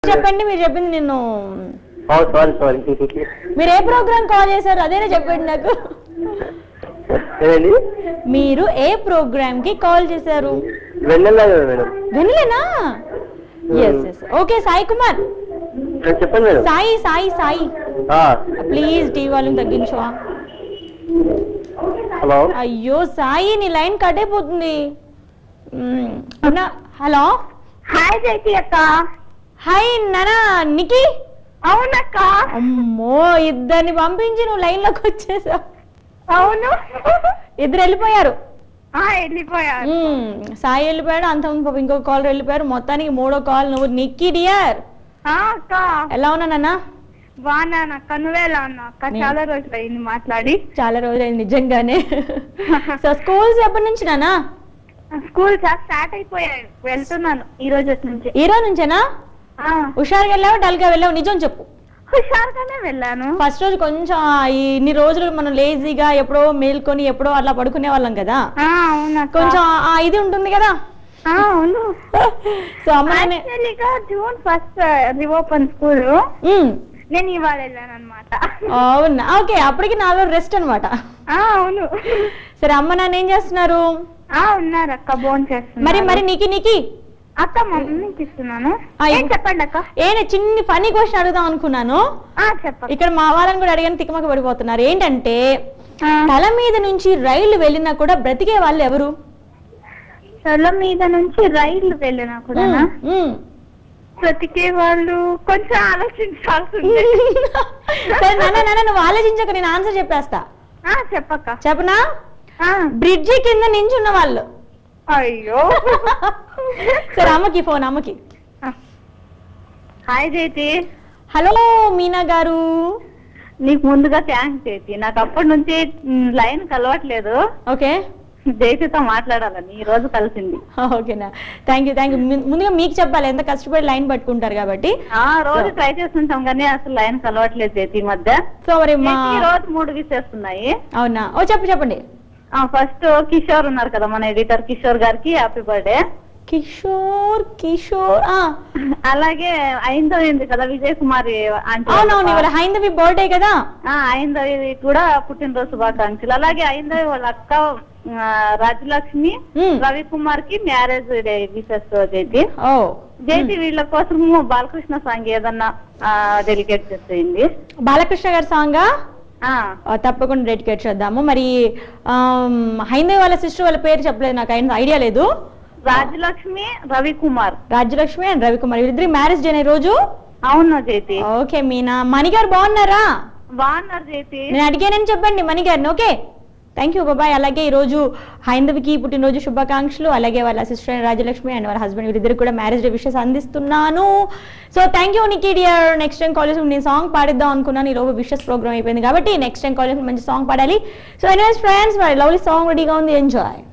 చెప్పండి మీరు చెప్పింది నేను సారీ సారీ మీరు ఏ ప్రోగ్రామ్ కాల్ చేశారు అదేనా చెప్పండి నాకు ఏదండి మీరు ఏ ప్రోగ్రామ్ కి కాల్ చేశారు వెన్నెల మేడం వినలేనా yes yes okay Sai Kumar madam, చెప్పండి మేడం సాయి సాయి సాయి ఆ, ప్లీజ్ టీవీ వాళ్ళని తగ్గించవా హలో అయ్యో సాయి నీ లైన్ కట్ అయిపోతుంది మ్మ్. అవునా? హలో హాయ్ జైతి అక్క హాయ్ నానా నికి అవునక్క అమ్మో ఇద్దరిని పంపించి నువ్వు లైన్ లోకి వచ్చేసావు అవును ఇద్దరు వెళ్ళిపోయారు ఆ వెళ్ళిపోయారు మ్మ్. సాయి వెళ్ళిపోయాడు అంతకుముందు పాపం ఇంకో కాల్ వెళ్ళిపోయారు మొత్తానికి మూడో కాల్ నువ్వు నిక్కీ డియర్ ఆ, అక్క ఎలా ఉన్నా నాన్న బాగున్నాను అక్క నువ్వే ఎలా ఉన్నావు అక్క నేను- చాలా రోజులు అయింది మాట్లాడి చాలా రోజులైంది నిజంగానే సో స్కూల్స్ ఎప్పటి నుంచి నానా స్కూల్ స్టార్ట్ అయిపోయాయి వెళ్తున్నాను ఈ రోజు నుంచి ఈ రోజు నుంచేనా ఆ, హుషారుగా వెళ్ళావు డల్ గా వెళ్ళావు నిజం చెప్పు హుషారుగానే వెళ్ళాను ఫస్ట్ రోజు కొంచెం ఆ ఈ ఇన్ని రోజులు మనం లేజీగా ఎప్పుడో మేల్కొని ఎప్పుడో అట్లా పడుకునే వాళ్ళం కదా ఆ, అవునక్క కొంచెం ఆ ఇది ఉంటుంది కదా ఆ, అవును సో అమ్మ నాన్న యాక్చువల్లీగా June first reopen school um, నేను ఇవాళ వెళ్ళాను అనమాట అవునా ఓకే అప్పటికి నాలో రెస్ట్ అన్నమాట అవును సరే అమ్మ నాన్న ఏం చేస్తున్నారు ఆ ఉన్నారు అక్క బోన్ చేస్తున్నారు మరి మరి నీకి నీకి అక్క మమ్మీకి ఇస్తున్నాను ఆ, ఏం ఇవ్వు. చెప్పండి అక్క ఏ చిన్ని ఫనీ క్వశ్చన్ అడుగుదాం అనుకున్నాను ఆ చెప్పక్క ఇక్కడ మా వాళ్ళని కూడా అడిగాను తిక్కమక పడిపోతున్నారు ఏంటంటే ఆ, తల మీద నుంచి రైళ్లు వెళ్ళినా కూడా బ్రతికే వాళ్ళు ఎవరు తల మీద నుంచి రైలు వెళ్ళినా కూడా ఉమ్, ఉమ్. బ్రతికే వాళ్ళు కొంచెం ఆలోచించాల్సి ఉంది సరే నాన్న నాన్న నువ్వు ఆలోచించక నేను ఆన్సర్ చెప్పేస్తా ఆ, చెప్పక్క చెప్పనా ఆ, బ్రిడ్జి కింద నించున్న వాళ్ళు అయ్యో సరే అమ్మకి ఫోన్ అమ్మకి హాయ్ జైతి హలో మీనా గారు నీకు ముందుగా థ్యాంక్స్ జైతి నాకు అప్పటి నుంచి లైన్ కలవట్లేదు ఓకే జైతితో మాట్లాడాలని ఈ రోజు కలిసింది ఓకేనా థ్యాంక్ యూ థ్యాంక్ యూ ముందుగా మీకు చెప్పాలి ఎంత కష్టపడి లైన్ పట్టుకుంటారు కాబట్టి ఆ రోజు ట్రై చేస్తుంటాం కానీ అసలు లైన్ కలవట్లేదు జైతి ఈ మధ్య సో మరి మా ఈ రోజు మూడు విసేస్తున్నాయి అవునా ఓ చెప్పు చెప్పండి ఫస్ట్ కిషోర్ ఉన్నారు కదా మన ఎడిటర్ కిషోర్ గారికి హ్యాపీ బర్త్డే కిషోర్ కిషోర్ ఆ అలాగే ఐందవి ఉంది కదా విజయ్ కుమారి ఆంటీ అవునవును ఇవాళ హైందవి బర్త్డే కదా ఆ, ఐందవి కూడా పుట్టినరోజు శుభాకాంక్షలు అలాగే ఐందవి వాళ్ళ అక్క ఆ, రాజలక్ష్మి మ్మ్. రవికుమార్ కి మ్యారేజ్ డే విశేష రోజు అయితే ఓ జేతి వీళ్ళ కోసము బాలకృష్ణ సాంగ్ ఏదన్నా డెలికేట్ చేసేయండి బాలకృష్ణ గారి సాంగ్ ఆ, తప్పకుండా డెడికేట్ చేద్దాము మరి ఆమ్, హైందవి వాళ్ళ సిస్టర్ వాళ్ళ పేరు చెప్పలేదు నాకు అయిన ఐడియా లేదు రాజలక్ష్మి రవికుమార్ రాజ్యలక్ష్మి అండ్ రవికుమార్ వీళ్ళిద్దరి మ్యారేజ్ డే రోజు అవును జేతి ఓకే మీనా మణి గారు బాగున్నారా బాగున్నారు జేతి నేను అడిగానని చెప్పండి మణి గారిని ఓకే థ్యాంక్ యూ బాబాయ్ అలాగే ఈ రోజు హైందవికి పుట్టినరోజు శుభాకాంక్షలు అలాగే వాళ్ళ సిస్టర్ రాజలక్ష్మి అండ్ వాళ్ళ హస్బెండ్ వీరిద్దరు కూడా మ్యారేజ్ డే విషెస్ అందిస్తున్నాను so thank you Niki dear next time college నేను సాంగ్ పాడిద్దాం అనుకున్నాను ఈ రోజు విషెస్ ప్రోగ్రామ్ అయిపోయింది కాబట్టి నెక్స్ట్ టైం కాలేజ్ మంచి సాంగ్ పాడాలి సో ఎనీవేస్ ఫ్రెండ్స్ మరి లవ్లీ సాంగ్ రెడీగా ఉంది ఎంజాయ్